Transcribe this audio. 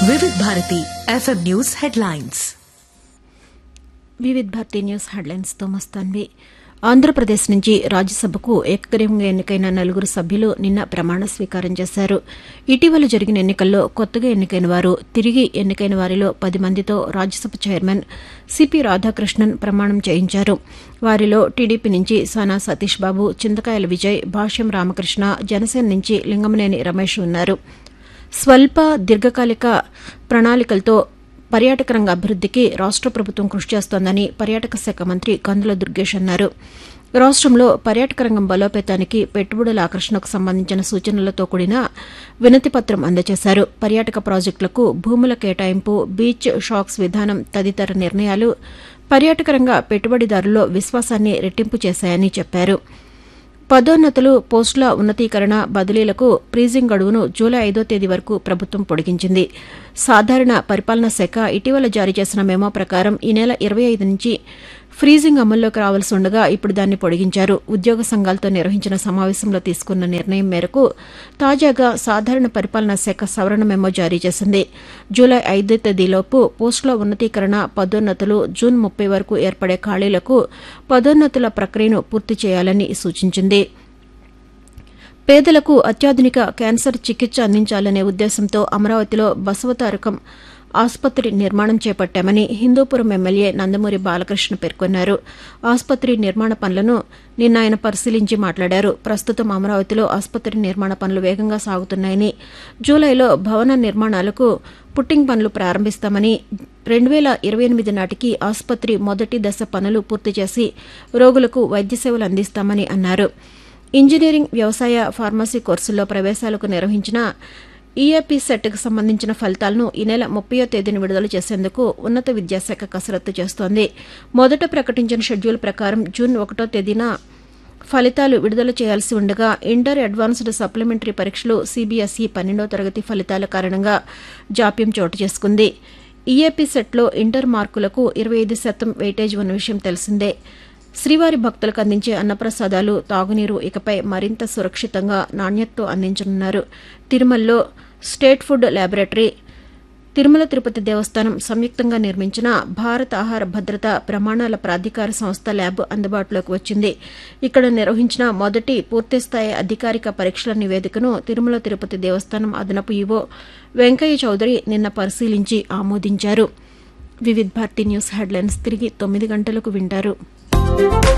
వివిధ Bharati FM news headlines Vividh Bharati news హెడ్లైన్స్తో మస్తాన్వి ఆంధ్రప్రదేశ్ నుంచి రాజ్యసభకు ఏకగ్రీవంగా ఎన్నికైన నలుగురు సభ్యులు నిన్న ప్రమాణ స్వీకారం చేశారు ఇటీవల జరిగిన ఎన్నికల్లో కొత్తగా ఎన్నికైన వారు తిరిగి ఎన్నికైన వారిలో పది మందితో రాజ్యసభ చైర్మన్ సిపి రాధాకృష్ణన్ ప్రమాణం చేయించారు వారిలో టీడీపీ నుంచి సానా సతీష్ బాబు చింతకాయల విజయ్ భాష్యం రామకృష్ణ జనసేన నుంచి లింగమనేని రమేష్ ఉన్నారు స్వల్ప దీర్ఘకాలిక ప్రణాళికలతో పర్యాటక రంగ అభివృద్దికి రాష్ట ప్రభుత్వం కృషి చేస్తోందని పర్యాటక శాఖ మంత్రి కందుల దుర్గేష్ అన్నారు రాష్టంలో పర్యాటక రంగం బలోపేతానికి పెట్టుబడుల ఆకర్షణకు సంబంధించిన సూచనలతో కూడిన వినతి పత్రం అందజేశారు పర్యాటక ప్రాజెక్టులకు భూముల కేటాయింపు బీచ్ షాక్స్ విధానం తదితర నిర్ణయాలు పర్యాటక రంగ పెట్టుబడిదారుల్లో విశ్వాసాన్ని రెట్టింపు చేశాయని చెప్పారు పదోన్నతులు పోస్టుల ఉన్నతీకరణ బదిలీలకు ప్రీజింగ్ గడువును జూలై ఐదో తేదీ వరకు ప్రభుత్వం పొడిగించింది సాధారణ పరిపాలనా శాఖ ఇటీవల జారీ చేసిన మెమో ప్రకారం ఈ నెల ఇరవై ఐదు నుంచి ఫ్రీజింగ్ అమల్లోకి రావాల్సి ఉండగా ఇప్పుడు దాన్ని పొడిగించారు ఉద్యోగ సంఘాలతో నిర్వహించిన సమావేశంలో తీసుకున్న నిర్ణయం మేరకు తాజాగా సాధారణ పరిపాలనా శాఖ సవరణ మెమో జారీ చేసింది జూలై ఐదో తేదీలోపు పోస్టుల ఉన్నతీకరణ పదోన్నతులు జూన్ ముప్పై వరకు ఏర్పడే ఖాళీలకు పదోన్నతుల ప్రక్రియను పూర్తి చేయాలని సూచించింది పేదలకు అత్యాధునిక క్యాన్సర్ చికిత్స అందించాలనే ఉద్దేశంతో అమరావతిలో బసవతారకం ఆసుపత్రి నిర్మాణం చేపట్టామని హిందూపురం ఎమ్మెల్యే నందమూరి బాలకృష్ణ పేర్కొన్నారు ఆసుపత్రి నిర్మాణ పనులను నిన్న ఆయన పరిశీలించి మాట్లాడారు ప్రస్తుతం అమరావతిలో ఆసుపత్రి నిర్మాణ పనులు వేగంగా సాగుతున్నాయని జూలైలో భవన నిర్మాణాలకు పుట్టింగ్ పనులు ప్రారంభిస్తామని రెండు వేల ఇరవై ఎనిమిది నాటికి ఆసుపత్రి మొదటి దశ పనులు పూర్తి చేసి రోగులకు వైద్య సేవలు అందిస్తామని అన్నారు ఇంజనీరింగ్ వ్యవసాయ ఫార్మసీ కోర్సుల్లో ప్రవేశాలకు నిర్వహించిన ఈఏపీ సెట్కు సంబంధించిన ఫలితాలను ఈ నెల ముప్పయో తేదీన విడుదల చేసేందుకు ఉన్నత విద్యాశాఖ కసరత్తు చేస్తోంది మొదట ప్రకటించిన షెడ్యూల్ ప్రకారం జూన్ ఒకటో తేదీన ఫలితాలు విడుదల చేయాల్సి ఉండగా ఇంటర్ అడ్వాన్స్డ్ సప్లిమెంటరీ పరీక్షలు సీబీఎస్ఈ పన్నెండో తరగతి ఫలితాల కారణంగా జాప్యం చోటు చేసుకుంది ఈఏపీ సెట్లో ఇంటర్ మార్కులకు ఇరవై ఐదు శాతం వెయిటేజ్ ఉన్న విషయం తెలిసిందే శ్రీవారి భక్తులకు అందించే అన్నప్రసాదాలు తాగునీరు ఇకపై మరింత సురక్షితంగా నాణ్యతతో అందించనున్నారు తిరుమలలో state food laboratory Tirumala Tirupati Devasthanam సంయుక్తంగా నిర్మించిన భారత ఆహార భద్రత ప్రమాణాల ప్రాధికార సంస్థ ల్యాబ్ అందుబాటులోకి వచ్చింది ఇక్కడ నిర్వహించిన మొదటి పూర్తిస్థాయి అధికారిక పరీక్షల నివేదికను తిరుమల తిరుపతి దేవస్థానం అదనపు ఈవో వెంకయ్య చౌదరి నిన్న పరిశీలించి ఆమోదించారు వివిధ్ భారతి న్యూస్ హెడ్లైన్స్ తిరిగి తొమ్మిది గంటలకు వింటారు